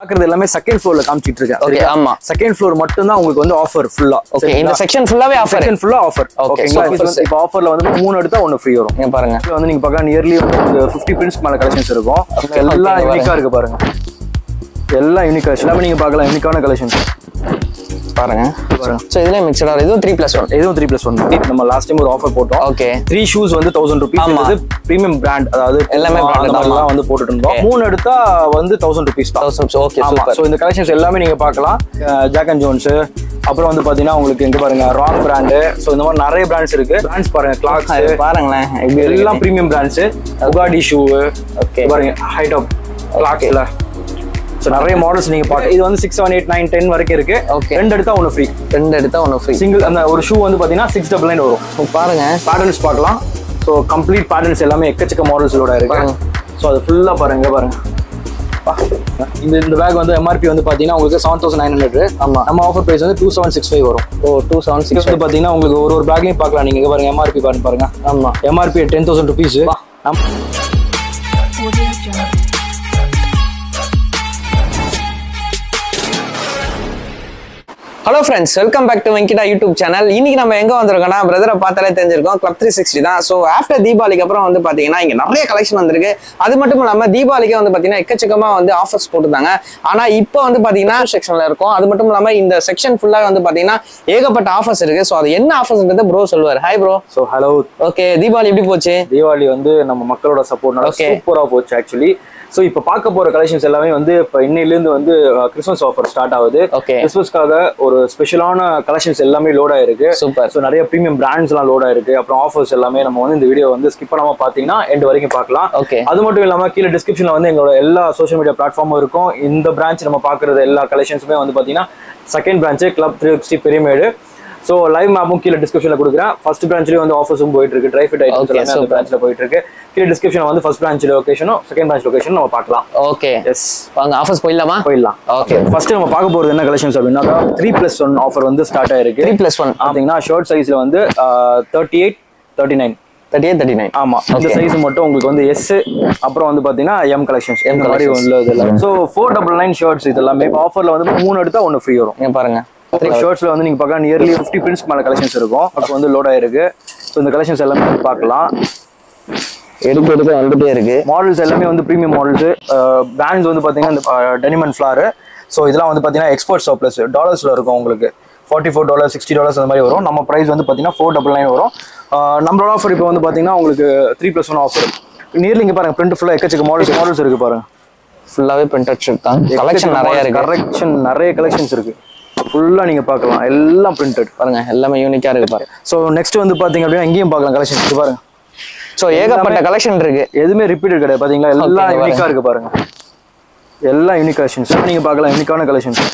பாக்குறது எல்லாமே செகண்ட் ஃப்ளோர்ல காமிச்சிட்டு இருக்கேன் Okay, ஆமா. செகண்ட் ஃப்ளோர் மட்டும் தான் உங்களுக்கு வந்து ஆஃபர் ஃபுல்லா ஓகே இந்த செக்ஷன் ஃபுல்லாவே ஆஃபர் செகண்ட் ஃபுல்லா ஆஃபர் Okay, ஓகேங்களா so இது வந்து இப்போ ஆஃபர்ல வந்து மூணு எடுத்தா ஒன்னு ஃப்ரீ வரும் இங்க பாருங்க இதுல வந்து நீங்க பார்க்கலாம் நியர்லி வந்து ஃபிஃப்டி பிரிண்ட்ஸ்க்கு மேல கலெக்ஷன்ஸ் இருக்கும் Okay, எல்லாம் okay, யூனிக்கா இருக்கு பாருங்க எல்லாம் யூனிக்கா எல்லாமே நீங்க பார்க்கலாம் யூனிக்கான கலெக்ஷன்ஸ் பாருங்க பாருங்க சோ இதுல மிக்சடா இதுவும் த்ரீ பிளஸ் ஒன் இதுவும் த்ரீ பிளஸ் ஒன் நம்ம லாஸ்ட் டைம் ஒரு ஆஃபர் போட்டோம் ஓகே த்ரீ ஷூஸ் வந்து தௌசண்ட் ருபீஸ் ஆமா. வந்து பிரீமியம் பிராண்ட் அதாவது எல்லாமே Puma, branded அந்த தான். மாதிரிலாம் வந்து போட்டுட்டு இருந்தோம் Okay. மூணு எடுத்தா வந்து தௌசண்ட் ருபீஸ் தான் தௌசண்ட் ஓகே ஆமா சூப்பர் ஸோ இந்த கலெக்ஷன்ஸ் எல்லாமே நீங்க பார்க்கலாம் ஜாக் அண்ட் ஜோன்ஸ் அப்புறம் வந்து பாத்தீங்கன்னா உங்களுக்கு எங்க பாருங்க ராக் பிராண்டு ஸோ இந்த மாதிரி நிறைய பிராண்ட்ஸ் இருக்கு பிராண்ட்ஸ் பாருங்க கிளாக்ஸ் பாருங்களேன் எப்படி எல்லாம் எல்லாம் பிரீமியம் பிராண்ட்ஸ் உகாடி ஷூ Okay. பாருங்க ஹைட் ஆஃப் கிளாக்ஸ்ல ஸோ நிறைய மாடல்ஸ் நீங்க பார்க்க இது வந்து six seven eight nine ten வரைக்கும் இருக்கு Okay. ரெண்டு எடுத்தா ஒன்று ஃப்ரீ ரெண்டு எடுத்தா ஒன்று ஃப்ரீ சிங்கிள் அந்த ஒரு ஷூ வந்து பாத்தீங்கன்னா சிக்ஸ் டபுள் நைன் வரும் பாருங்க பேட்டர்ன்ஸ் பார்க்கலாம் ஸோ கம்ப்ளீட் பேட்டர்ன்ஸ் எல்லாமே எக்கச்சக்க மாடல்ஸோட இருக்கு பாருங்க. ஸோ அது ஃபுல்லா பாருங்க பாருங்க பா. இந்த இந்த பேக் வந்து எம்ஆர்பி வந்து பாத்தீங்கன்னா உங்களுக்கு செவன் தௌசண்ட் நைன் ஹண்ட்ரட் ஆமா. நம்ம ஆஃபர் பிரைஸ் வந்து டூ செவன் சிக்ஸ் ஃபைவ் வரும் ஓ டூ செவன் இது சிக்ஸ் வந்து பாத்தீங்கன்னா உங்களுக்கு ஒரு ஒரு பேக்லையும் பார்க்கலாம் நீங்க இங்க பாருங்க எம்ஆர்பி பாருங்க பாருங்க ஆமா MRP ten thousand rupees Audio Jungle. Hello friends welcome back to Venkida YouTube channel இன்னைக்கு நம்ம எங்க வந்திருக்கோம்னா பிரதரை பார்த்தாலே தெரிஞ்சிருக்கோம் கிளப் த்ரீ சிக்ஸ்டி தான் ஸோ ஆஃப்டர் தீபாவளிக்கு அப்புறம் வந்து பாத்தீங்கன்னா இங்க நிறைய கலெக்ஷன் வந்திருக்கு அது மட்டும் இல்லாம தீபாவளிக்கு வந்து பாத்தீங்கன்னா எக்கச்சக்கமா வந்து ஆஃபர்ஸ் போட்டுருந்தாங்க ஆனா இப்போ வந்து பாத்தீங்கன்னா செக்ஷன்ல இருக்கும் அது மட்டும் இல்லாம இந்த செக்ஷன் ஃபுல்லா வந்து பாத்தீங்கன்னா ஏகப்பட்ட ஆஃபர்ஸ் இருக்கு ஸோ அது என்ன ஆஃபர்ஸ்ன்றது ப்ரோ சொல்லுவார் hi bro so hello okay Deepavali எப்படி போச்சு தீபாவளி வந்து நம்ம மக்களோட சப்போர்ட்னால Okay. சூப்பரா போச்சு ஆக்சுவலி ஸோ இப்போ பார்க்க போற கலெக்ஷன்ஸ் எல்லாமே வந்து இப்போ இன்னையிலேருந்து வந்து கிறிஸ்மஸ் ஆஃபர் ஸ்டார்ட் ஆகுது Okay. கிறிஸ்மஸ்க்காக ஒரு ஸ்பெஷலான கலெக்ஷன்ஸ் எல்லாமே லோட் ஆயிருக்கு Super. ஸோ நிறைய ப்ரீமியம் பிராண்ட்ஸ் எல்லாம் லோட் ஆயிருக்கு அப்புறம் ஆஃபர்ஸ் எல்லாமே நம்ம வந்து இந்த வீடியோ வந்து ஸ்கிப் பண்ணாம பார்த்தீங்கன்னா எண்ட் வரைக்கும் பார்க்கலாம் Okay. அது மட்டும் இல்லாம கீழே டிஸ்கிரிப்ஷன்ல வந்து எங்களோட எல்லா சோஷியல் மீடியா பிளாட்ஃபார்மும் இருக்கும் இந்த பிரான்ச் நம்ம பார்க்குறது எல்லா கலெக்ஷன்ஸுமே வந்து பார்த்தீங்கன்னா second branch club three sixty Periyamedu so live மேப்பும் கீழே டிஸ்கிரிப்ஷன்ல கொடுக்குறேன் ஃபர்ஸ்ட் பிரான்ச்லயும் வந்து ஆஃபர்ஸும் போயிட்டு இருக்கு ட்ரை ஃபிட் ஐட்டம்ஸ் Okay, எல்லாமே அந்த super. பிரான்ச்ல போயிட்டு இருக்கு கீழே டிஸ்கிரிப்ஷன் வந்து ஃபர்ஸ்ட் பிரான்ச் லொகேஷனும் செகண்ட் பிரான்ச் லொகேஷன் நம்ம பார்க்கலாம் ஓகே எஸ் வாங்க ஆஃபர்ஸ் போயிடலாமா போயிடலாம் ஓகே ஃபர்ஸ்ட் நம்ம பார்க்க போறது என்ன கலெக்ஷன்ஸ் அப்படின்னா த்ரீ பிளஸ் ஒன் ஆஃபர் வந்து ஸ்டார்ட் ஆயிருக்கு த்ரீ பிளஸ் ஒன் பார்த்தீங்கன்னா ஷர்ட் சைஸ்ல வந்து thirty eight thirty nine thirty eight thirty nine ஆமா இந்த Okay. சைஸ் மட்டும் உங்களுக்கு வந்து எஸ் அப்புறம் வந்து பாத்தீங்கன்னா எம் கலெக்ஷன்ஸ் M இந்த மாதிரி collections. உள்ளது எல்லாம் so four double nine shirts இது எல்லாமே ஆஃபர்ல வந்து மூணு எடுத்தா ஒன்று ஃப்ரீ வரும் இங்க பாருங்க த்ரீ ஷர்ட்ஸ்ல வந்து நீங்க பார்க்கலாம் நியர்லி ஃபிஃப்டி பிரிண்ட்ஸ்க்கு மேல கலெக்ஷன்ஸ் இருக்கும் அப்போ வந்து லோட் ஆயிருக்கு ஸோ இந்த கலெக்ஷன்ஸ் எல்லாமே வந்து பார்க்கலாம் எடுக்க எடுக்க வந்துட்டே இருக்கு மாடல்ஸ் எல்லாமே வந்து ப்ரீமியம் மாடல்ஸ் பிராண்ட்ஸ் வந்து பாத்தீங்கன்னா இந்த டெனிமன் ஃபிளார் ஸோ இதெல்லாம் வந்து பாத்தீங்கன்னா எக்ஸ்போர்ட் சர்ப்ளஸ் டாலர்ஸ்ல இருக்கும் உங்களுக்கு forty four dollar sixty dollars அந்த மாதிரி வரும் நம்ம ப்ரைஸ் வந்து பாத்தீங்கன்னா ஃபோர் டபுள் நைன் வரும் அஹ், நம்மளோட ஆஃபர் இப்போ வந்து பாத்தீங்கன்னா உங்களுக்கு three plus one offer nearly இங்க பாருங்க பிரிண்ட் ஃபுல்லாக எக்கச்சக்க மாடல்ஸ் மாடல்ஸ் இருக்கு பாருங்க ஃபுல்லாவே பிரிண்டட் ஷர்ட் தான் கலெக்ஷன் நிறைய இருக்கு கரெக்ஷன் நிறைய கலெக்ஷன்ஸ் இருக்கு ஃபுல்லா நீங்க பார்க்கலாம் எல்லாம் பிரிண்டட் பாருங்க எல்லாமே யூனிக்கா இருக்கு பாருங்க ஸோ நெக்ஸ்ட் வந்து பாத்தீங்க அப்படின்னா எங்கேயும் பார்க்கலாம் கலெக்ஷன்ஸ் பாருங்க சோ ஏகப்பட்ட கலெக்ஷன் இருக்கு எதுவுமே ரிப்பீட்டட் கிடையாது பாத்தீங்களா எல்லாம் Okay, யூனிக்கா இருக்கு பாருங்க எல்லாம் யூனிக் கலெக்ஷன்ஸ் நீங்க பார்க்கலாம் யூனிக்கான கலெக்ஷன்ஸ்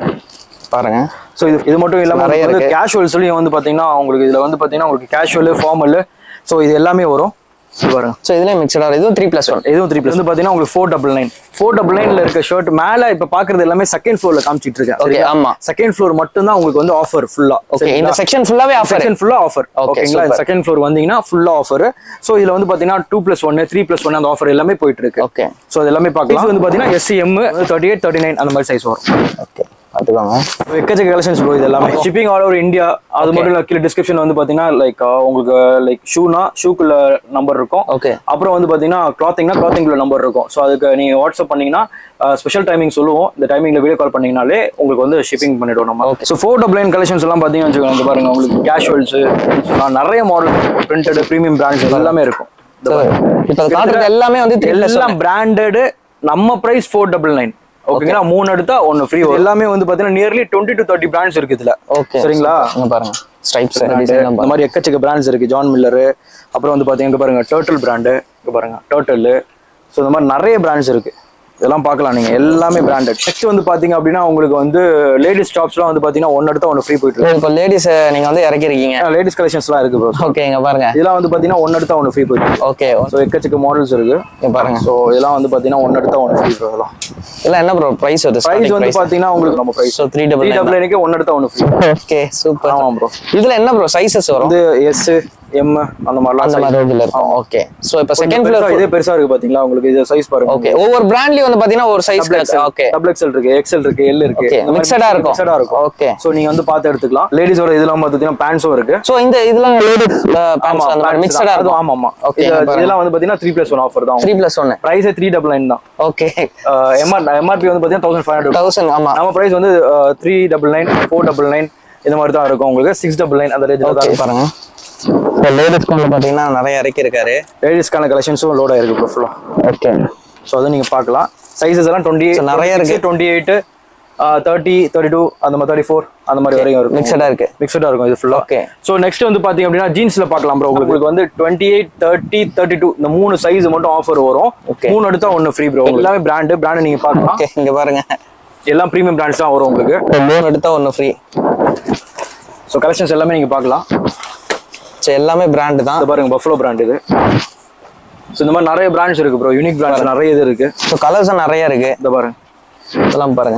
பாருங்க ஸோ இது இது மட்டும் இல்லாம நிறைய உங்களுக்கு வந்து இருக்கு. கேஷுவல்ஸ்லயும் வந்து பாத்தீங்கன்னா உங்களுக்கு இதுல வந்து பாத்தீங்கன்னா உங்களுக்கு கேஷுவல் ஃபார்மல் ஸோ இது எல்லாமே வரும் இது பாருங்க சோ இதுல மிக்சடா இதுவும் த்ரீ பிளஸ் ஒன் இதுவும் த்ரீ ப்ளஸ் வந்து பாத்தீங்கன்னா உங்களுக்கு four double nine four double நைன்ல இருக்க ஷர்ட் மேல இப்ப பாக்குறது எல்லாமே செகண்ட் ஃப்ளோர்ல காமிச்சிட்டு இருக்கேன் Okay, ஆமா. செகண்ட் ஃப்ளோர் மட்டும் தான் உங்களுக்கு வந்து ஆஃபர் ஃபுல்லா ஓகே இந்த செக்ஷன் ஃபுல்லாவே ஆஃபர் செகண்ட் ஃபுல்லா ஆஃபர் Okay, ஓகேங்களா super. செகண்ட் ஃப்ளோர் வந்தீங்கன்னா ஃபுல்லா ஆஃபர் ஸோ இதுல வந்து பாத்தீங்கன்னா two plus one three plus one அந்த ஆஃபர் எல்லாமே போயிட்டு இருக்கு ஓகே ஸோ அது எல்லாமே பார்க்கலாம் இது வந்து பாத்தீங்கன்னா SCM thirty eight thirty nine அந்த மாதிரி சைஸ் வரும் ஓகே பாத்துக்கோங்க எக்கச்சக்க கலெக்ஷன்ஸ் ப்ரோ இது எல்லாமே ஷிப்பிங் ஆல் ஓவர் இந்தியா அது மட்டும் இல்ல கீழே டிஸ்கிரிப்ஷன் வந்து பாத்தீங்கன்னா லைக் உங்களுக்கு லைக் ஷூனா ஷூக்குள்ள நம்பர் இருக்கும் Okay. அப்புறம் வந்து பாத்தீங்கன்னா கிளாத்திங்னா கிளாத்திங்குள்ள நம்பர் இருக்கும் ஸோ அதுக்கு நீங்க வாட்ஸ்அப் பண்ணீங்கன்னா ஸ்பெஷல் டைமிங் சொல்லுவோம் இந்த டைமிங்ல வீடியோ கால் பண்ணீங்கனாலே உங்களுக்கு வந்து ஷிப்பிங் பண்ணிடுவோம் நம்ம Okay. So four double nine collections எல்லாம் பாத்தீங்கன்னா வச்சுக்கோங்க இங்க பாருங்க உங்களுக்கு கேஷுவல்ஸ் நிறைய மாடல் பிரிண்டட் ப்ரீமியம் பிராண்ட்ஸ் எல்லாமே இருக்கும் இந்த So, பாருங்க. இப்ப அது காட்டுறது எல்லாமே வந்து த்ரீ பிளஸ் எல்லாம் பிராண்டடு நம்ம பிரைஸ் ஃபோர் டபுள் நைன் ஓகேங்களா மூணு எடுத்தா ஒன்னு ஃப்ரீ எல்லாமே வந்து பாத்தீங்கன்னா nearly twenty to thirty brands இருக்கு இதுல ஓகே சரிங்களா இங்க பாருங்க ஸ்ட்ரைப்ஸ் இந்த டிசைன் மாதிரி எக்கச்சக்க பிராண்ட்ஸ் இருக்கு ஜான் மில்லரு அப்புறம் வந்து பாத்தீங்கன்னா இங்க பாருங்க டர்ட்டில் பிராண்டு இங்க பாருங்க டர்ட்டில் ஸோ இந்த மாதிரி நிறைய பிராண்ட்ஸ் இருக்கு இதெல்லாம் பார்க்கலாம் நீங்க எல்லாமே பிராண்டட் நெக்ஸ்ட் வந்து பாத்தீங்க அப்படின்னா உங்களுக்கு வந்து லேடிஸ் டாப்ஸ்லாம் வந்து பாத்தீங்கன்னா ஒன்னு எடுத்தா ஒன்னு ஃப்ரீ போயிட்டு இருக்கு இப்போ லேடிஸ் நீங்க வந்து இறக்கிருக்கீங்க லேடிஸ் கலெக்ஷன்ஸ்லாம் இருக்கு ப்ரோ ஓகே இங்க பாருங்க இதெல்லாம் வந்து பாத்தீங்கன்னா ஒன்னு எடுத்தா ஒன்னு ஃப்ரீ போயிட்டு இருக்கு ஓகே ஸோ எக்கச்சக்க மாடல்ஸ் இருக்கு இங்க பாருங்க ஸோ இதெல்லாம் வந்து பாத்தீங்கன்னா ஒன்னு எடுத்தா ஒன்னு ஃப்ரீ இதெல்லாம் இல்ல என்ன ப்ரோ பிரைஸ் வருது பிரைஸ் வந்து பாத்தீங்கன்னா உங்களுக்கு நம்ம price so three three double double நைனுக்கு ஒன்னு எடுத்தா ஒன்னு ஃப்ரீ ஓகே சூப்பர் ஆமா ப்ரோ இதுல என்ன ப்ரோ சைசஸ் வரும் வந்து எஸ் எம் அந்த மாதிரிலாம் அந்த size. மாதிரி ரேஞ்சில் இருக்கும் ஓகே ஸோ இப்போ கொஞ்சம் செகண்ட் பெருசா, ஃப்ளோர் இதே பெருசா இருக்கு பாத்தீங்களா உங்களுக்கு இது சைஸ் பாருங்க ஓகே ஒவ்வொரு பிராண்ட்லயும் வந்து பாத்தீங்கன்னா ஒரு சைஸ் ஓகே டபுள் எக்ஸல் இருக்கு எக்ஸல் இருக்கு எல் இருக்கு Okay, mixed-ஆ இருக்கும். மிக்சடா இருக்கும் Okay. சோ நீங்க வந்து பார்த்து எடுத்துக்கலாம் லேடிஸோட இதெல்லாம் பாத்தீங்கன்னா பேண்ட்ஸும் இருக்கு ஸோ இந்த இதெல்லாம் லேடிஸ் பேண்ட்ஸ் அந்த மாதிரி pants மிக்சடா தான். அதுவும் இருக்கும் ஆமா ஆமா Okay, இது- இங்க பாருங்க. இதெல்லாம் வந்து பாத்தீங்கன்னா த்ரீ பிளஸ் ஒன் ஆஃபர் தான் த்ரீ பிளஸ் ஒன்று பிரைஸ் த்ரீ டபுள் நைன் தான் ஓகே எம்ஆர் எம்ஆர்பி வந்து பாத்தீங்கன்னா தௌசண்ட் ஃபைவ் ஹண்ட்ரட் தௌசண்ட் ஆமா நம்ம பிரைஸ் வந்து three double nine four double nine இந்த மாதிரி தான் இருக்கும் உங்களுக்கு சிக்ஸ் டபுள் நைன் அந்த ரேஞ்சில் தான் ஓகே இருக்கும் பாருங்க இப்போ லேடிஸ்க்கு வந்து பாத்தீங்கன்னா நிறைய இறக்கி இருக்காரு லேடிஸ்க்கான கலெக்ஷன்ஸும் லோட் ஆயிருக்கு ப்ரோ ஃபுல்லாக ஓகே ஸோ அதை நீங்க பார்க்கலாம் சைஸஸ் எல்லாம் டுவெண்ட்டி So, நிறைய இருக்கு. Twenty eight thirty thirty two அந்த மாதிரி தேர்ட்டி ஃபோர் அந்த மாதிரி வரைக்கும் இருக்கும் மிக்சடா இருக்கு மிக்சடா இருக்கும் இது ஃபுல்லா Okay. ஸோ நெக்ஸ்ட் வந்து பாத்தீங்க அப்படின்னா ஜீன்ஸ்ல பார்க்கலாம் ப்ரோ உங்களுக்கு வந்து twenty eight thirty thirty two இந்த மூணு சைஸ் மட்டும் ஆஃபர் வரும் Okay. மூணு எடுத்தா ஒன்னு ஃப்ரீ ப்ரோ எல்லாமே பிராண்டு பிராண்ட் நீங்க பார்க்கலாம் ஓகே இங்க பாருங்க எல்லாம் ப்ரீமியம் பிராண்ட்ஸ் தான் வரும் உங்களுக்கு இப்போ மூணு எடுத்தா ஒன்று ஃப்ரீ ஸோ கலெக்ஷன்ஸ் எல்லாமே நீங்க பார்க்கலாம் ஸோ எல்லாமே பிராண்டு தான் இந்த பாருங்க பஃப்ளோ பிராண்ட் இது ஸோ இந்த மாதிரி நிறைய பிராண்ட்ஸ் இருக்கு ப்ரோ யூனிக் பிராண்ட்ஸ் நிறைய இது இருக்கு ஸோ கலர்ஸும் நிறைய இருக்கு இந்த பாருங்க இதெல்லாம் பாருங்க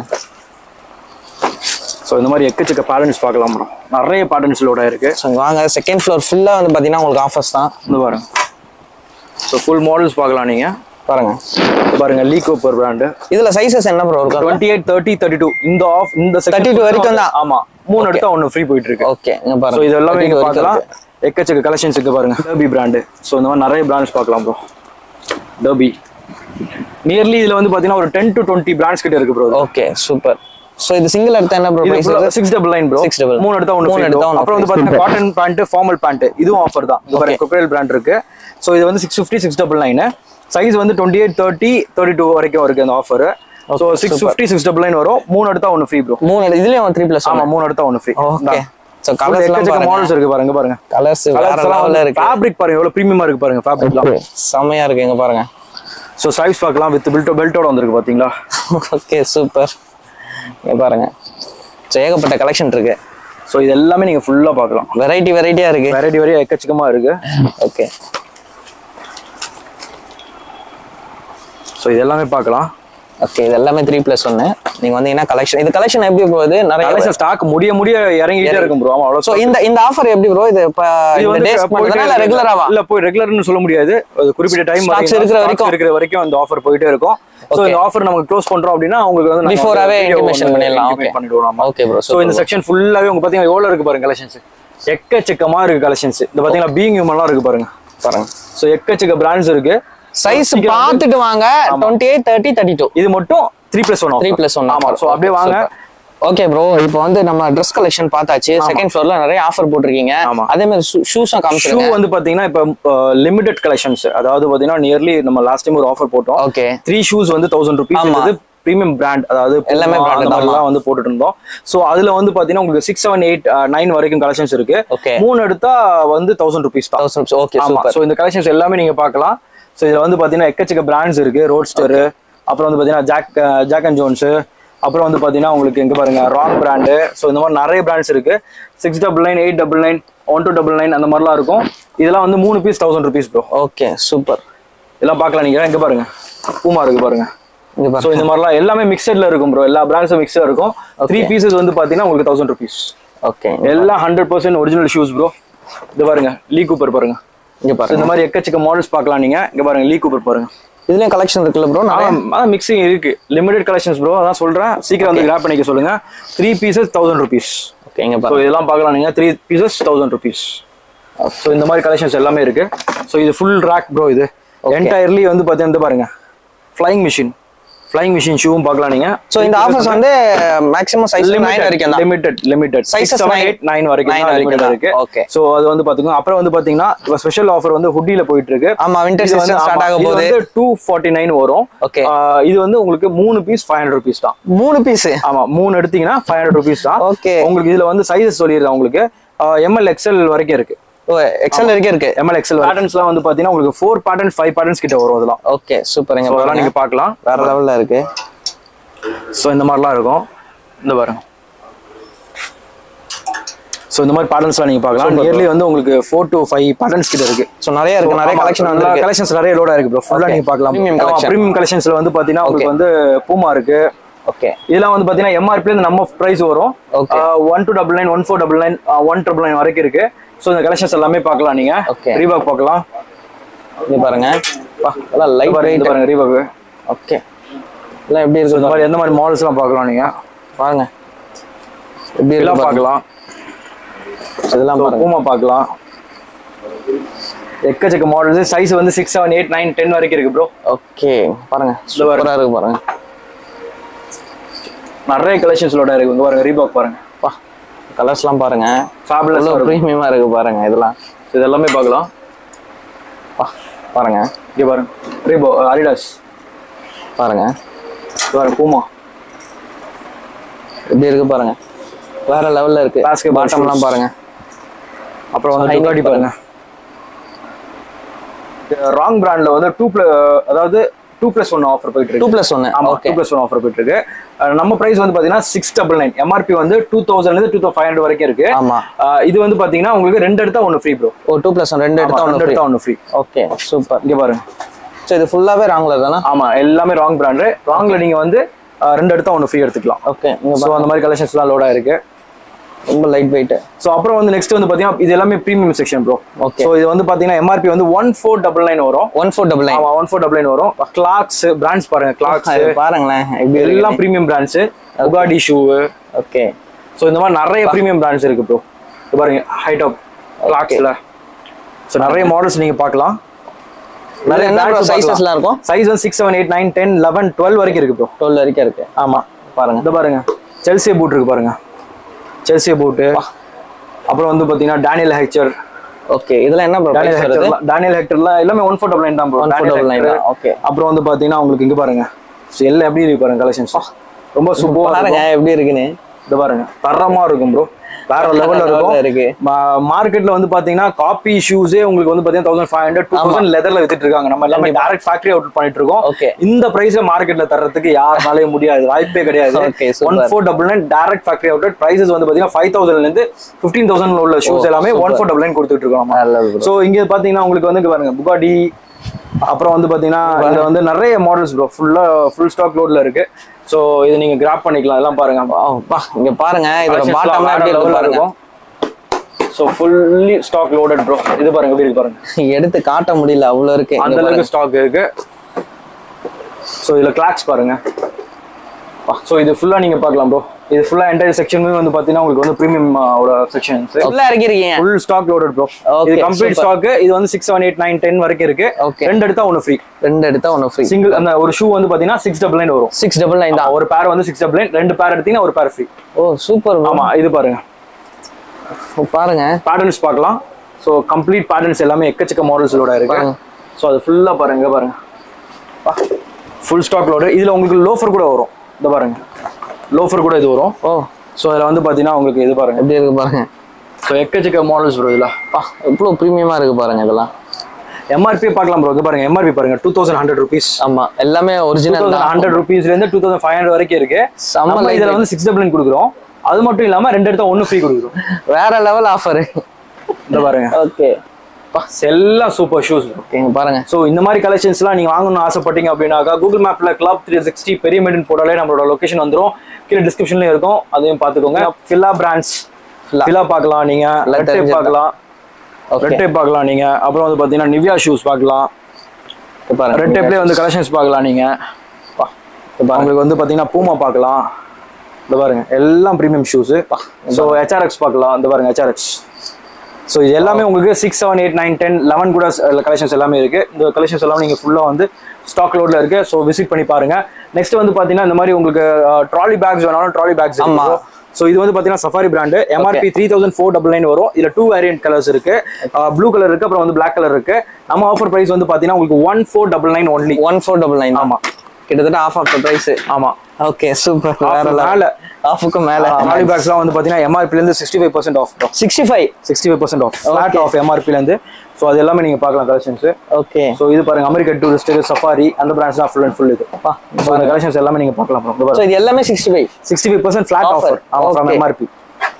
ஸோ இந்த மாதிரி எக்கச்சக்க பேட்டர்ன்ஸ் பார்க்கலாம் ப்ரோ நிறைய பேட்டர்ன்ஸ் லோட் ஆயிருக்கு ஸோ வாங்க செகண்ட் ஃப்ளோர் ஃபுல்லாக வந்து பார்த்தீங்கன்னா உங்களுக்கு ஆஃபர்ஸ் தான் இந்த பாருங்க ஸோ ஃபுல் மாடல்ஸ் பார்க்கலாம் நீங்க பாருங்க இந்த பாருங்க லீ கோப்பர் பிராண்டு இதுல சைஸஸ் என்ன ப்ரோ இருக்கும் twenty eight thirty thirty two இந்த ஆஃப் இந்த 32 வரைக்கும் தான். ஆமா மூணு எடுத்தா ஒன்று ஃப்ரீ போயிட்டு இருக்கு ஓகே இங்க ஸோ பாருங்க இது எல்லாமே 32 நீங்க வரைக்கும் பார்க்கலாம் இருக்கு. எக்கச்சக்க கலெக்ஷன்ஸ் இருக்கு பாருங்க டர்பி பிராண்டு ஸோ இந்த மாதிரி நிறைய பிராண்ட்ஸ் பார்க்கலாம் ப்ரோ டர்பி நியர்லி இதுல வந்து பாத்தீங்கன்னா ஒரு டென் டு டுவெண்ட்டி பிராண்ட்ஸ் கிட்ட இருக்கு ப்ரோ ஓகே சூப்பர் ஸோ இது சிங்கிள் எடுத்தா என்ன ப்ரோ இது price six double nine bro 699. மூணு எடுத்தா ஒன்று மூணு மூணு எடுத்தா ஒண்ணு அப்புறம் வந்து free. பாத்தீங்கன்னா காட்டன் பேண்ட் ஃபார்மல் பேண்ட் இதுவும் ஆஃபர் தான் இந்த பாருங்க கொக்கரேல் பிராண்ட் இருக்கு ஸோ இது வந்து six fifty six double nine size வந்து twenty eight thirty thirty two வரைக்கும் இருக்கு அந்த offer so six fifty six double nine வரும் மூணு எடுத்தா ஒன்று ஃப்ரீ ப்ரோ மூணு எடு- இதுலயும் த்ரீ பிளஸ் ஆமா மூணு எடுத்தா ஒன்று ஃப்ரீ ஓகே ஸோ கலர்ஸ் எல்லாம் எக்கச்சக்க பாருங்க மாடல்ஸ் இருக்கு பாருங்க பாருங்க கலர்ஸ் வேற லெவல்ல இருக்கு ஃபேப்ரிக் பாருங்க எவ்வளவு பிரீமியமா இருக்கு பாருங்க ஃபேப்ரிக்லாம் செமையா இருக்கு இங்க பாருங்க ஸோ சைஸ் பார்க்கலாம் வித் பெல்ட்டோ பெல்ட்டோட வந்திருக்கு பாத்தீங்களா ஓகே சூப்பர் இங்க பாருங்க ஸோ ஏகப்பட்ட கலெக்ஷன் இருக்கு ஸோ இது எல்லாமே நீங்க ஃபுல்லா பார்க்கலாம் வெரைட்டி வெரைட்டியா இருக்கு வெரைட்டி வெரைட்டி எக்கச்சக்கமா இருக்கு ஓகே ஸோ இது எல்லாமே பார்க்கலாம் ஓகே இது எல்லாமே த்ரீ பிளஸ் ஒன்னு நீங்க வந்தீங்கன்னா கலெக்ஷன் இது கலெக்ஷன் எப்படி போகுது நிறைய கலெக்ஷன் ஸ்டாக் முடிய முடிய இறங்கிட்டே இருக்கும் ப்ரோ ஆமா அவ்வளோ ஸோ இந்த இந்த ஆஃபர் எப்படி ப்ரோ இது இப்போ இது இந்த வந்து டேஸ் போயிட்டே மட்டும் இருக்கு. ரெகுலராவா இல்ல போய் ரெகுலர்னு சொல்ல முடியாது அது குறிப்பிட்ட டைம் Stocks இருக்கிற வரைக்கும். இருக்கிற வரைக்கும் அந்த ஆஃபர் போயிட்டே இருக்கும் சோ இந்த ஆஃபர் நமக்கு க்ளோஸ் பண்றோம் அப்படின்னா உங்களுக்கு வந்து நாங்க Before ஆவே வந்து video intimation ஒண்ணு பண்ணிடலாம். intimate Okay. பண்ணிடுவோம் நாம. Okay bro, சோ super இந்த bro. செக்ஷன் ஃபுல்லாவே உங்க பாத்தீங்கன்னா எவ்வளவு இருக்கு பாருங்க கலெக்ஷன்ஸ் எக்கச்சக்கமா இருக்கு கலெக்ஷன்ஸ் இந்த பாத்தீங்கன்னா பீங் ஹியூமன்லாம் இருக்கு பாருங்க பாருங்க சோ எக்கச்சக்க பிராண்ட்ஸ் இருக்கு சைஸ் பார்த்துட்டு வாங்க twenty eight thirty thirty two இது மட்டும் three plus one three plus one ஆமா சோ அப்படியே வாங்க ஓகே ப்ரோ இப்போ வந்து நம்ம ட்ரெஸ் கலெக்ஷன் பார்த்தாச்சு செகண்ட் ஃப்ளோர்ல நிறைய ஆஃபர் போட்டிருக்கீங்க ஆமா. அதே மாதிரி ஷூஸும் ஷூ காமிச்சிருங்க வந்து பாத்தீங்கன்னா இப்ப லிமிடெட் கலெக்ஷன்ஸ் அதாவது பாத்தீங்கன்னா நியர்லி நம்ம லாஸ்ட் டைம் ஒரு ஆஃபர் போட்டோம் ஓகே த்ரீ ஷூஸ் வந்து தௌசண்ட் ருபீஸ் ஆமா. வந்து பிரீமியம் பிராண்ட் அதாவது எல்லாமே Puma brand அந்த தான், மாதிரிலாம் வந்து போட்டுட்டு இருந்தோம் சோ அதுல வந்து பாத்தீங்கன்னா உங்களுக்கு சிக்ஸ் செவன் எயிட் நைன் வரைக்கும் கலெக்ஷன்ஸ் இருக்கு Okay. மூணு எடுத்தா வந்து தௌசண்ட் ருபீஸ் தான் தௌசண்ட் ஓகே ஆமா சூப்பர் சோ இந்த கலெக்ஷன்ஸ் எல்லாமே நீங்க பார்க்கலாம் சோ இதுல வந்து பாத்தீங்கன்னா எக்கச்சக்க பிராண்ட்ஸ் இருக்கு ரோட்ஸ்டர் அப்புறம் வந்து பாத்தீங்கன்னா ஜாக் ஜாக் அண்ட் ஜோன்ஸ் அப்புறம் வந்து பாத்தீங்கன்னா உங்களுக்கு எங்க பாருங்க ராங் பிராண்டு சோ இந்த மாதிரி நிறைய பிராண்ட்ஸ் இருக்கு six double nine eight double nine one two double nine அந்த மாதிரிலாம் இருக்கும் இதெல்லாம் வந்து மூணு piece thousand rupees bro okay super இதெல்லாம் பார்க்கலாம் நீங்க இங்க பாருங்க பூமா இருக்கு பாருங்க இங்க ஸோ பாருங்க இந்த மாதிரிலாம் எல்லாமே மிக்சட்ல இருக்கும் ப்ரோ எல்லா பிராண்ட்ஸும் மிக்சட் இருக்கும் த்ரீ பீசஸ் வந்து பாத்தீங்கன்னா உங்களுக்கு தௌசண்ட் ருபீஸ் ஓகே எல்லாம் hundred percent original shoes bro இது பாருங்க லீ கூப்பர் பாருங்க இங்க So, பாருங்க இந்த மாதிரி எக்கச்சக்க மாடல்ஸ் பார்க்கலாம் நீங்க இங்க பாருங்க லீ கூப்பர் பாருங்க இதுலயும் கலெக்ஷன் இருக்குல்ல ப்ரோ நிறைய அதான் மிக்சிங் இருக்கு லிமிடெட் கலெக்ஷன்ஸ் ப்ரோ அதான் சொல்றேன் சீக்கிரம் வந்து கிராப் பண்ணிக்க சொல்லுங்க three pieces thousand rupees okay இங்க ஸோ பாருங்க இதெல்லாம் பார்க்கலாம் நீங்க three pieces thousand rupees so இந்த மாதிரி கலெக்ஷன்ஸ் எல்லாமே இருக்கு ஸோ இது ஃபுல் ரேக் ப்ரோ இது என்டையர்லி வந்து பார்த்தீங்கன்னா பாருங்க ஃப்ளைங் மிஷின் ஃப்ளைங் மிஷின் ஷூவும் பார்க்கலாம் நீங்க ஸோ இந்த ஆஃபர்ஸ் வந்து மேக்ஸிமம் சைஸ் நைன் வரைக்கும் தான் limited limited Sizes six seven nine. Eight nine வரைக்கும் Nine தான் வரைக்கும் limited தான். இருக்கு Okay. சோ அது வந்து பாத்தீங்கன்னா அப்புறம் வந்து பாத்தீங்கன்னா இப்போ ஸ்பெஷல் ஆஃபர் வந்து ஹுட்டில போயிட்டு இருக்கு ஆமா வின்டர் இது வந்து சீசன் ஸ்டார்ட் ஆமா, ஆக இது போகுது வந்து டூ ஃபார்ட்டி நைன் வரும் Okay. ஆஹ் இது வந்து உங்களுக்கு மூணு பீஸ் ஃபைவ் ஹண்ட்ரட் ருபீஸ் தான் மூணு பீஸ் ஆமா மூணு எடுத்தீங்கன்னா ஃபைவ் ஹண்ட்ரட் ருபீஸ் தான் Okay. உங்களுக்கு இதுல வந்து சைஸஸ் சொல்லிடுறேன் உங்களுக்கு எம்எல் எக்ஸ்எல் வரைக்கும் இருக்கு ஓ எக்ஸல் வரைக்கும் இருக்கு எம்எல் எக்ஸ்எல் பேட்டர்ன்ஸ்லாம் வந்து பாத்தீங்கன்னா உங்களுக்கு ஃபோர் பேட்டர்ன்ஸ் ஃபைவ் பேட்டர்ன்ஸ் கிட்ட வரும் அதெல்லாம் ஓகே சூப்பர் இங்க So, அதெல்லாம் பாருங்க நீங்க பார்க்கலாம் வேற லெவல்ல இருக்கு ஸோ இந்த மாதிரிலாம் இருக்கும் இந்த பாருங்க ஸோ இந்த மாதிரி பேட்டர்ன்ஸ்லாம் நீங்க பார்க்கலாம் நியர்லி வந்து உங்களுக்கு ஃபோர் to ஃபைவ் பேட்டர்ன்ஸ் கிட்ட இருக்கு ஸோ நிறைய இருக்கு நிறைய கலெக்ஷன் வந்து இருக்கு கலெக்ஷன்ஸ் நிறைய லோடா இருக்கு ப்ரோ ஃபுல்லா Okay. நீங்க பார்க்கலாம் Premium collection. ப்ரீமியம் கலெக்ஷன்ஸ்ல வந்து பாத்தீங்கன்னா உங்களுக்கு வந்து பூமா இருக்கு ஓகே இதெல்லாம் வந்து பாத்தீங்கன்னா எம்ஆர்பி இருந்து நம்ம பிரைஸ் வரும் Okay. One two double nine one four double nine one triple nine வரைக்கும் இருக்கு ஸோ இந்த கலெக்ஷன்ஸ் எல்லாமே பார்க்கலாம் நீங்க Okay. ரீபாக் பார்க்கலாம் இது பாருங்க பா, எல்லாம் இது லைட் பாருங்க, வெயிட் இது பாருங்க ரீபாக் ஓகே எல்லாம் எப்படி இந்த இருக்கு மாதிரி எந்த மாதிரி மாடல்ஸ் எல்லாம் பார்க்கலாம் நீங்க பாருங்க எப்படி இதெல்லாம் இருக்கு பாருங்க பார்க்கலாம் இதெல்லாம் பாருங்க பூமா பார்க்கலாம் எக்கச்சக்க மாடல்ஸ் சைஸ் வந்து six seven eight nine ten வரைக்கும் இருக்கு ப்ரோ ஓகே பாருங்க சூப்பரா இருக்கு பாருங்க நிறைய கலெக்ஷன்ஸ்லோட இருக்கு இங்க பாருங்க ரீபாக் பாருங்க பா கலர்ஸ்லாம் பாருங்க ஃபேபுலஸ் எவ்வளோ ப்ரீமியமா இருக்கு பாருங்க இதெல்லாம் இது எல்லாமே பார்க்கலாம் பா பாருங்க இங்க பாருங்க ரீபோ அரிடாஸ் பாருங்க பாருங்க பூமா எப்படி இருக்கு பாருங்க வேற லெவல்ல இருக்கு Basketball பாட்டம்லாம் shoes. பாருங்க அப்புறம் வந்து High டுகாடி neck பாருங்க ராங் பிராண்ட்ல வந்து டூ பிள அதாவது டூ பிளஸ் ஒன் ஆஃபர் போயிட்டு டூ இருக்கு பிளஸ் ஒன்னு ஆமா okay two plus one offer போயிட்டு இருக்கு அஹ் நம்ம பிரைஸ் வந்து பாத்தீங்கன்னா சிக்ஸ் டபுள் நைன் எம்ஆர்பி வந்து two thousand two thousand five hundred வரைக்கும் இருக்கு ஆமா அஹ் இது வந்து பாத்தீங்கன்னா உங்களுக்கு ரெண்டு எடுத்தா ஒன்னு ஃப்ரீ ப்ரோ ஓ டூ பிளஸ் ஒன் ரெண்டு எடுத்தா ரெண்டு ஒன்று எடுத்தா ஒன்னு ஃப்ரீ ஓகே சூப்பர் இங்க பாருங்க ஸோ இது ஃபுல்லாவே ராங்ல தானே ஆமா எல்லாமே ராங் பிராண்டு ராங்ல நீங்க வந்து அஹ் ரெண்டு எடுத்தா ஒன்னு ஃப்ரீ எடுத்துக்கலாம் ஓகே இங்க ஸோ அந்த மாதிரி கலெக்ஷன்ஸ் எல்லாம் லோடா இருக்கு ரொம்ப லைட் வெயிட் ஸோ அப்புறம் வந்து நெக்ஸ்ட் வந்து பாத்தீங்கன்னா இது எல்லாமே premium section bro Okay. So இது வந்து பாத்தீங்கன்னா எம்ஆர்பி வந்து ஒன் ஃபோர் டபுள் நைன் வரும் ஒன் ஃபோர் டபுள் நைன் ஆமா ஒன் ஃபோர் டபுள் நைன் வரும் கிளாக்ஸ் பிராண்ட்ஸ் பாருங்க கிளாக்ஸ் பாருங்களேன் எப்படி எல்லாம் எல்லாம் ப்ரீமியம் பிராண்ட்ஸ் உகாடி ஷூ ஓகே ஸோ இந்த மாதிரி நிறைய ப்ரீமியம் பிராண்ட்ஸ் இருக்கு ப்ரோ பாருங்க ஹைட் அப் கிளாக்ஸ்ல ஸோ நிறைய மாடல்ஸ் நீங்க பார்க்கலாம் வேற என்ன சைஸஸ்லாம் இருக்கும் சைஸ் வந்து six seven eight nine ten eleven twelve வரைக்கும் இருக்கு ப்ரோ டுவெல் வரைக்கும் இருக்கு ஆமா பாருங்க இந்த பாருங்க செல்சிய பூட் இருக்கு பாருங்க செல்சிய பூட்டு அப்புறம் வந்து பாத்தீங்கன்னா டேனியல் ஹெக்சர் ஓகே இதெல்லாம் என்ன ப்ரோ டேனியல் பிரைஸ் வருது ஹெக்டர் டேனியல் ஹெக்டர்லாம் எல்லாமே ஒன் ஃபோர் டபுள் நைன் தான் bro one four double nine தான் ஓகே அப்புறம் வந்து பாத்தீங்கன்னா உங்களுக்கு இங்க பாருங்க So, எல்லாம் எப்படி இருக்கு பாருங்க கலெக்ஷன்ஸ் ரொம்ப சூப்பரா பாருங்க எப்படி இருக்குன்னு இது பாருங்க தரமா இருக்கும் ப்ரோ வேற லெவல்ல level ல இருக்கு. இருக்கும் மார்க்கெட்ல வந்து பாத்தீங்கன்னா காப்பி ஷூஸே உங்களுக்கு வந்து பாத்தீங்கன்னா thousand five hundred two thousand லெதர்ல வித்துட்டு இருக்காங்க நம்ம எல்லாமே டேரக்ட் ஃபேக்டரி அவுட் பண்ணிட்டு இருக்கோம் Okay. இந்த பிரைஸ் மார்க்கெட்ல தர்றதுக்கு யாருனாலே முடியாது வாய்ப்பே கிடையாது Okay, super. One four double nine direct factory out prices வந்து பாத்தீங்கன்னா ஃபைவ் தௌசண்ட்ல இருந்து ஃபிஃப்டீன் தௌசண்ட் உள்ள ஷூஸ் எல்லாமே ஒன் ஃபோர் டபுள் நைன் கொடுத்துட்டு இருக்கோம் நம்ம. வேற level bro. ஸோ இங்க பாத்தீங்கன்னா உங்களுக்கு வந்து இங்க பாருங்க புகாடி அப்புறம் வந்து பாத்தீங்கன்னா இதுல வந்து நிறைய மாடல்ஸ் ப்ரோ ஃபுல்லா ஃபுல் ஸ்டாக் லோட்ல இருக்கு ஸோ இது நீங்க கிராப் பண்ணிக்கலாம் எல்லாம் பாருங்க Wow, பா இங்க பாருங்க இதோட பாட்டம் எப்படி இருக்கு பாருங்க so fully stock loaded bro இது பாருங்க எப்படி இருக்கு பாருங்க எடுத்து காட்ட முடியல அவ்வளவு இருக்கு அந்த இங்க அளவுக்கு ஸ்டாக் இருக்கு ஸோ இதுல கிளாக்ஸ் பாருங்க ஸோ இது ஃபுல்லா நீங்க பார்க்கலாம் ப்ரோ இது ஃபுல்லா என்டையர் செக்ஷனுமே வந்து பாத்தீங்கன்னா உங்களுக்கு வந்து ப்ரீமியம் ஓட செக்ஷன்ஸ் பாருங்க. உள்ள இறக்கிருக்கீங்க full stock loaded bro Okay, இது கம்ப்ளீட் super. ஸ்டாக் இது வந்து six seven eight nine ten வரைக்கும் இருக்கு Okay. ரெண்டு எடுத்தா ஒன்று ஃப்ரீ ரெண்டு எடுத்தா ஒன்னு ஃப்ரீ சிங்கிள் அந்த ஒரு ஷூ வந்து பாத்தீங்கன்னா சிக்ஸ் டபுள் நைன் வரும் சிக்ஸ் டபுள் நைன் தான் ஒரு பேர் வந்து சிக்ஸ் டபுள் நைன் ரெண்டு பேர் எடுத்தீங்கன்னா ஒரு பேர் ஃப்ரீ ஓ சூப்பர் ஆமா இது பாருங்க பாருங்க பேட்டர்ன்ஸ் பார்க்கலாம் ஸோ கம்ப்ளீட் பேட்டர்ன்ஸ் எல்லாமே எக்கச்சக்க மாடல்ஸோட இருக்கு பாருங்க. ஸோ அது ஃபுல்லா பாருங்க இங்க பாருங்க ஃபுல் ஸ்டாக் லோடு இதுல உங்களுக்கு லோஃபர் கூட வரும் இந்த பாருங்க லோஃபர் கூட இது வரும் ஓ ஸோ இதுல வந்து பாத்தீங்கன்னா உங்களுக்கு இது பாருங்க எப்படி இருக்கு பாருங்க ஸோ எக்கச்சக்க மாடல்ஸ் வரும் இதுல பா எவ்வளவு ப்ரீமியமா இருக்கு பாருங்க இதெல்லாம் எம்ஆர்பி பார்க்கலாம் ப்ரோ இங்க பாருங்க எம்ஆர்பி பாருங்க டூ தௌசண்ட் ஹண்ட்ரட் ருபீஸ் ஆமா எல்லாமே டூ ஒரிஜினல் தௌசண்ட் தான் ஹண்ட்ரட் ருபீஸ்ல இருந்து டூ தௌசண்ட் ஃபைவ் ஹண்ட்ரட் வரைக்கும் இருக்கு செம்ம நம்ம light இதுல weight. வந்து சிக்ஸ் டபுள் கொடுக்குறோம் அது மட்டும் இல்லாம ரெண்டு எடுத்தா ஒன்னு ஃப்ரீ கொடுக்குறோம் வேற லெவல் ஆஃபர் இந்த பாருங்க ஓகே எல்லாம் சூப்பர் ஷூஸ் இங்க பாருங்க ஸோ இந்த மாதிரி கலெக்ஷன்ஸ்லாம் நீங்கள் வாங்கணும்னு ஆசைப்பட்டீங்க அப்படின்னாக்கா கூகுள் மேப்பில் கிளப் த்ரீ சிக்ஸ்டி பெரிய மெடின் போட்டாலே நம்மளோட லொகேஷன் வந்துரும் கீழே டிஸ்கிரிப்ஷன்லையும் இருக்கும் அதையும் பார்த்துக்கோங்க ஃபில்லா பிராண்ட்ஸ் Fila. ஃபிலா பார்க்கலாம் நீங்க எல்லாம் ரெட் டேப் தெரிஞ்சிருக்கும். பார்க்கலாம் ஓகே ரெட் டேப் பார்க்கலாம் நீங்க அப்புறம் வந்து பார்த்தீங்கன்னா நிவ்யா ஷூஸ் பார்க்கலாம் பாருங்க ரெட் டேப்லேயே வந்து கலெக்ஷன்ஸ் பார்க்கலாம் நீங்க பா இங்க பாருங்க உங்களுக்கு வந்து பார்த்தீங்கன்னா பூமா பார்க்கலாம் இந்த பாருங்க எல்லாம் ப்ரீமியம் ஷூஸ் ஸோ ஹெச்ஆர்எக்ஸ் பார்க்கலாம் இந்த பாருங்க ஹெச்ஆர்எக்ஸ் ஸோ இது எல்லாமே உங்களுக்கு six seven eight nine ten eleven கூட கலெக்ஷன்ஸ் எல்லாமே இருக்கு இந்த கலெக்ஷன்ஸ் எல்லாமே நீங்க ஃபுல்லா வந்து ஸ்டாக் லோட்ல இருக்கு ஸோ விசிட் பண்ணி பாருங்க நெக்ஸ்ட் வந்து பாத்தீங்கன்னா இந்த மாதிரி உங்களுக்கு ட்ராலி பேக்ஸ் வேணாலும் ட்ராலி பேக்ஸ் ஆமா. ஸோ இது வந்து பாத்தீங்கன்னா Safari brand MRP three thousand four double nine வரும் இதுல டூ வேரியன்ட் கலர்ஸ் இருக்கு ப்ளூ கலர் இருக்கு அப்புறம் வந்து பிளாக் கலர் இருக்கு நம்ம ஆஃபர் பிரைஸ் வந்து பாத்தீங்கன்னா உங்களுக்கு one four double nine only one four double nine ஆமா. கிட்டத்தட்ட ஆஃப் ஆஃப் த பிரைஸ் ஆமா ஓகே சூப்பர் வேற Offer மேல மேல. ஆஃபுக்கு மேல ட்ராலி பேக்ஸ்லாம் வந்து பாத்தீங்கன்னா எம்ஆர்பில இருந்து sixty five percent off sixty five sixty five percent off flat Okay. Off எம்ஆர்பில இருந்து ஸோ அது எல்லாமே நீங்க பார்க்கலாம் கலெக்ஷன்ஸ் ஓகே ஸோ இது பாருங்க அமெரிக்கன் டூரிஸ்ட் சஃபாரி அந்த பிராண்ட்ஸ் தான் ஃபுல் அண்ட் ஃபுல் இது ஸோ அந்த கலெக்ஷன்ஸ் எல்லாமே நீங்க பார்க்கலாம் ஸோ இது எல்லாமே sixty five sixty five percent flat Offer. Offer ஆமா from Okay. MRP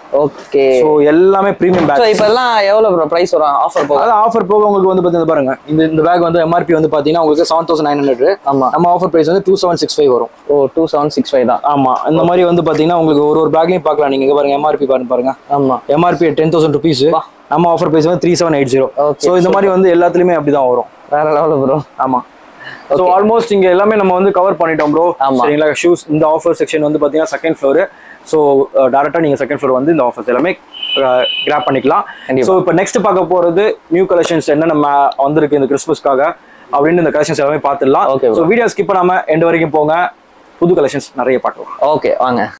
okay so எல்லாமே ப்ரீமியம் பேக் ஸோ இப்போ இதெல்லாம் எவ்வளோ ப்ரோ ப்ரைஸ் வரும் ஆஃபர் போக அதாவது ஆஃபர் போக உங்களுக்கு வந்து பார்த்தீங்கன்னா பாருங்க இந்த இந்த பேக் வந்து எம்ஆர்பி வந்து பார்த்தீங்கன்னா உங்களுக்கு செவன் தௌசண்ட் நைன் ஹண்ட்ரட் ஆமா நம்ம ஆஃபர் ப்ரைஸ் வந்து டூ செவன் சிக்ஸ் ஃபைவ் வரும் ஓ டூ செவன் சிக்ஸ் ஃபைவ் தான் ஆமா இந்த மாதிரி வந்து பாத்தீங்கன்னா உங்களுக்கு ஒரு ஒரு பேக்லயும் பார்க்கலாம் நீங்க இங்க பாருங்க எம்ஆர்பி பாருங்க பாருங்க ஆமா எம்ஆர்பி டென் தௌசண்ட் ருபீஸ் நம்ம ஆஃபர் பிரைஸ் வந்து three seven eight zero Okay, so இந்த மாதிரி வந்து எல்லாத்துலயுமே அப்படிதான் வரும் வேற லெவல் ப்ரோ ஆமா ஸோ ஆல்மோஸ்ட் இங்க எல்லாமே நம்ம வந்து கவர் பண்ணிட்டோம் ப்ரோ ஆமா. சரிங்களா ஷூஸ் இந்த ஆஃபர் செக்ஷன் வந்து பாத்தீங்கன்னா செகண்ட் ஃப்ளோர் ஸோ டேரக்டா நீங்க செகண்ட் ஃப்ளோர் வந்து இந்த ஆஃபர்ஸ் எல்லாமே கிராப் பண்ணிக்கலாம் கண்டிப்பா. ஸோ இப்போ நெக்ஸ்ட் பார்க்க போறது நியூ கலெக்ஷன்ஸ் என்னென்ன ma- வந்திருக்கு இந்த கிறிஸ்மஸ்க்காக அப்படின்னு இந்த கலெக்ஷன்ஸ் எல்லாமே பார்த்துடலாம் Okay, bro. So video skip பண்ணாம எண்ட் வரைக்கும் போங்க புது கலெக்ஷன்ஸ் நிறைய பார்க்கலாம் ஓகே வாங்க